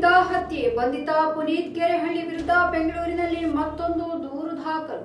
ಜಾನುವಾರುಗಳಿಂದ ಹತ್ಯೆ ಬಂಧಿತ ಪುನೀತ್ ಕೆರೆಹಳ್ಳಿ ವಿರುದ್ಧ ಬೆಂಗಳೂರಿನಲ್ಲಿ ಮತ್ತೊಂದು ದೂರು ದಾಖಲು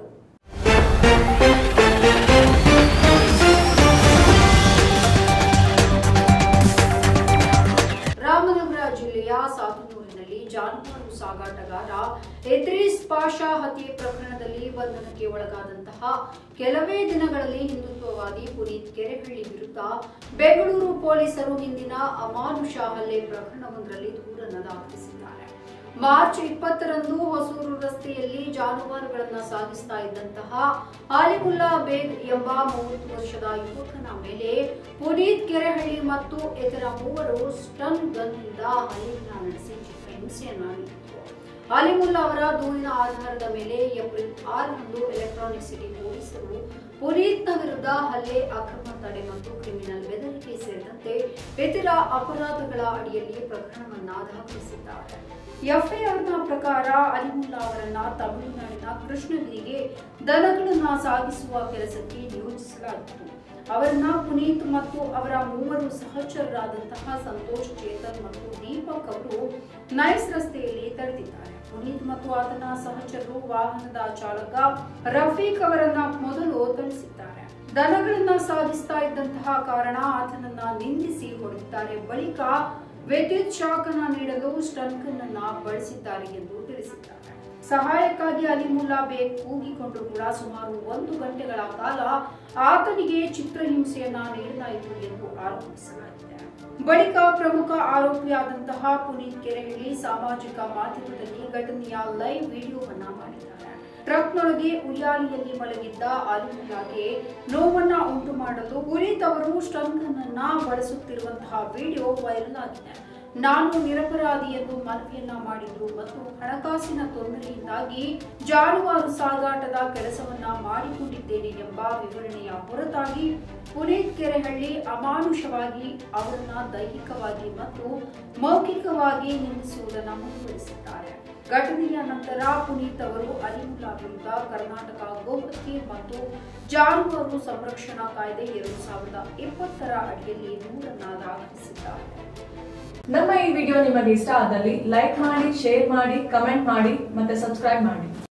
ರಾಮನಗರ ಜಿಲ್ಲೆಯ ಸಾತನೂರಿನಲ್ಲಿ ಜಾನುವಾರು ಸಾಗಾಟಗಾರ ಎದ್ರೀಸ್ ಪಾಷಾ ಹತ್ಯೆ ಪ್ರಕರಣದಲ್ಲಿ ಬಂಧನಕ್ಕೆ ಒಳಗಾದಂತಹ ಕೆಲವೇ ದಿನಗಳಲ್ಲಿ ಹಿಂದುತ್ವವಾದಿ ಪುನೀತ್ ಕೆರೆಹಳ್ಳಿ ವಿರುದ್ಧ ಬೆಂಗಳೂರು ಪೊಲೀಸರು ಹಿಂದಿನ ಅಮಾನುಷ ಹಲ್ಲೆ ಪ್ರಕರಣವೊಂದರಲ್ಲಿ ದೂರನ್ನು ದಾಖಲಿಸಿದ್ದಾರೆ ಮಾರ್ಚ್ ಇಪ್ಪತ್ತರಂದು ಹೊಸೂರು ರಸ್ತೆಯಲ್ಲಿ ಜಾನುವಾರುಗಳನ್ನು ಸಾಗಿಸ್ತಾ ಇದ್ದಂತಹ ಆಲಿಮುಲ್ಲಾ ಬೇಗ್ ಎಂಬ ಮೂವತ್ತು ವರ್ಷದ ಯುವಕನ ಮೇಲೆ ಪುನೀತ್ ಕೆರೆಹಳ್ಳಿ ಮತ್ತು ಇತರ ಮೂವರು ಸ್ಟನ್ ಗನ್ನಿಂದ ಹಲ್ಲೆಯನ್ನ ನಡೆಸಿ ಚಿತ್ರಹಿಂಸೆಯನ್ನ ನೀಡಿದರು ಅಲಿಮುಲ್ಲಾ ಅವರ ದೂರಿನ ಆಧಾರದ ಮೇಲೆ ಏಪ್ರಿಲ್ ಆರರಂದು ಎಲೆಕ್ಟ್ರಾನಿಕ್ ಸಿಟಿ ಪೊಲೀಸರು ಪುನೀತ್ನ ವಿರುದ್ಧ ಹಲ್ಲೆ ಅಕ್ರಮ ತಡೆ ಮತ್ತು ಕ್ರಿಮಿನಲ್ ಬೆದರಿಕೆ ಸೇರಿದಂತೆ ಇತರ ಅಪರಾಧಗಳ ಅಡಿಯಲ್ಲಿ ಪ್ರಕರಣವನ್ನ ದಾಖಲಿಸಿದ್ದಾರೆ ಎಫ್ಐಆರ್ನ ಪ್ರಕಾರ ಅಲಿಮುಲ್ಲಾ ಅವರನ್ನ ತಮಿಳುನಾಡಿನ ಕೃಷ್ಣಗಿರಿಗೆ ದನಗಳನ್ನ ಸಾಗಿಸುವ ಕೆಲಸಕ್ಕೆ ನಿಯೋಜಿಸಲಾಗಿತ್ತು ಅವರನ್ನ ಪುನೀತ್ ಮತ್ತು ಅವರ ಮೂವರು ಸಹಚರರಾದಂತಹ ಸಂತೋಷ್ ಚೇತನ್ ಮತ್ತು ದೀಪಕ್ ಅವರು ನೈಸ್ ರಸ್ತೆಯಲ್ಲಿ ತಡೆದಿದ್ದಾರೆ ಪುನೀತ್ ಮತ್ತು ಆತನ ಸಹಚರರು ವಾಹನದ ಚಾಲಕ ರಫೀಕ್ ಅವರನ್ನ ಮೊದಲು ಥಳಿಸಿದ್ದಾರೆ ದನಗಳನ್ನ ಸಾಗಿಸ್ತಾ ಇದ್ದಂತಹ ಕಾರಣ ಆತನನ್ನ ನಿಂದಿಸಿ ಹೊಡೆದಿದ್ದಾರೆ ಬಳಿಕ ವಿದ್ಯುತ್ ಶಾಕ್ ಅನ್ನ ನೀಡಲು ಸ್ಟನ್ಕನ್ ಅನ್ನ ಬಳಸಿದ್ದಾರೆ ಎಂದು ತಿಳಿಸಿದ್ದಾರೆ ಸಹಾಯಕ್ಕಾಗಿ ಅಲಿಮುಲ್ಲಾ ಬೇಗ್ ಕೂಗಿಕೊಂಡು ಕೂಡ ಸುಮಾರು ಒಂದು ಗಂಟೆಗಳ ಕಾಲ ಆತನಿಗೆ ಚಿತ್ರಹಿಂಸೆಯನ್ನ ನೀಡಲಾಯಿತು ಎಂದು ಆರೋಪಿಸಲಾಗಿದೆ ಬಳಿಕ ಪ್ರಮುಖ ಆರೋಪಿಯಾದಂತಹ ಪುನೀತ್ ಕೆರೆಹಳ್ಳಿ ಸಾಮಾಜಿಕ ಮಾಧ್ಯಮದಲ್ಲಿ ಘಟನೆಯ ಲೈವ್ ವಿಡಿಯೋವನ್ನ ಮಾಡಿದ್ದಾರೆ ಟ್ರಕ್ನೊಳಗೆ ಉಯ್ಯಾಲಿಯಲ್ಲಿ ಮಲಗಿದ್ದ ಅಲಿಮುಲ್ಲಾಗೆ ನೋವನ್ನ ಉಂಟು ಮಾಡಲು ಪುನೀತ್ ಅವರು ಸ್ಟನ್ಗನ್ ಅನ್ನ ಬಳಸುತ್ತಿರುವಂತಹ ವಿಡಿಯೋ ವೈರಲ್ ಆಗಿದೆ ನಾನು ನಿರಪರಾಧಿ ಎಂದು ಮನವಿಯನ್ನ ಮಾಡಿದ್ರು ಮತ್ತು ಹಣಕಾಸಿನ ತೊಂದರೆಯಿಂದಾಗಿ ಜಾನುವಾರು ಸಾಗಾಟದ ಕೆಲಸವನ್ನ ಮಾಡಿಕೊಂಡಿದ್ದೇನೆ ಎಂಬ ವಿವರಣೆಯ ಹೊರತಾಗಿ ಪುನೀತ್ ಕೆರೆಹಳ್ಳಿ ಅಮಾನುಷವಾಗಿ ಅವರನ್ನ ದೈಹಿಕವಾಗಿ ಮತ್ತು ಮೌಖಿಕವಾಗಿ ನಿಂದಿಸುವುದನ್ನು ಮುಂದುವರಿಸಿದ್ದಾರೆ ಘಟನೆಯ ನಂತರ ಪುನೀತ್ ಅವರು ಅಲಿಮುಲ್ಲಾ ವಿರುದ್ಧ ಕರ್ನಾಟಕ ಗೋಹತ್ಯೆ ಮತ್ತು ಜಾನುವಾರು ಸಂರಕ್ಷಣಾ ಕಾಯ್ದೆ ಎರಡು ಸಾವಿರದ ಇಪ್ಪತ್ತರ ಅಡಿಯಲ್ಲಿ ದೂರನ್ನ ದಾಖಲಿಸಿದ್ದಾರೆ ನಮ್ಮ ಈ ವಿಡಿಯೋ ನಿಮಗೆ ಇಷ್ಟ ಆದಲ್ಲಿ ಲೈಕ್ ಮಾಡಿ ಶೇರ್ ಮಾಡಿ ಕಮೆಂಟ್ ಮಾಡಿ ಮತ್ತೆ ಸಬ್ಸ್ಕ್ರೈಬ್ ಮಾಡಿ